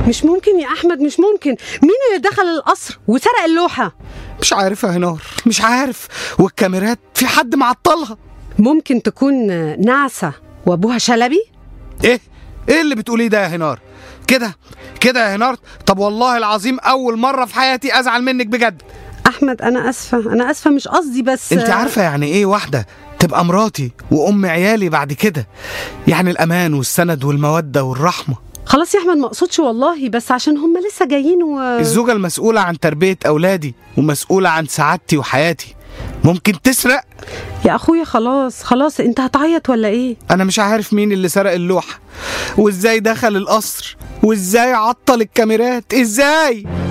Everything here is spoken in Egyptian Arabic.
مش ممكن يا احمد مش ممكن مين اللي دخل القصر وسرق اللوحه مش عارف يا هنار مش عارف والكاميرات في حد معطلها ممكن تكون نعسه وابوها شلبي ايه ايه اللي بتقوليه ده يا هنار كده كده يا هنار طب والله العظيم اول مره في حياتي ازعل منك بجد احمد انا اسفه انا اسفه مش قصدي بس انت عارفه يعني ايه واحده تبقى مراتي وام عيالي بعد كده يعني الامان والسند والموده والرحمه خلاص يا احمد ما اقصدش والله بس عشان هم لسه جايين و الزوجه المسؤوله عن تربيه اولادي ومسؤوله عن سعادتي وحياتي ممكن تسرق يا اخويا خلاص خلاص انت هتعيط ولا ايه انا مش عارف مين اللي سرق اللوحه وازاي دخل القصر وازاي عطل الكاميرات ازاي